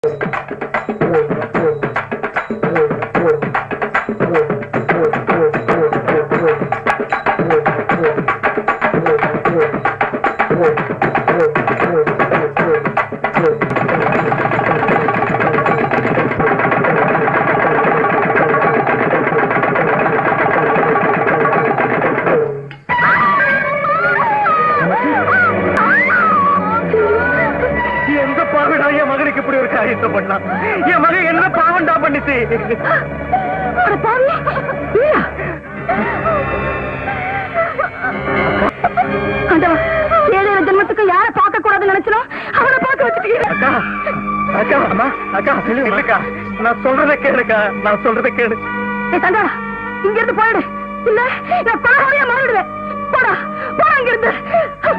எந்த பாவடா என் மகனுக்கு இப்படி ஒரு காரியத்தை பண்ணா என் மகன் என்ன பாவண்டா பண்ணிச்சு அட பாவி நீயா? ஆண்டவா ஏழு ஏழு ஜென்மத்துக்கு யாரை பார்க்க கூடாதுன்னு நினைச்சனோ அவனை பார்க்க வச்சுட்டீங்க அக்கா அக்கா அம்மா அக்கா இல்லக்கா நான் சொல்றத கேளுக்கா நான் சொல்றத கேளு ஏய் சண்டா இங்க இருந்து போயிடு இல்ல நான் கொலகாரியா மாறிடுவேன் போடா போடா இங்க இருந்து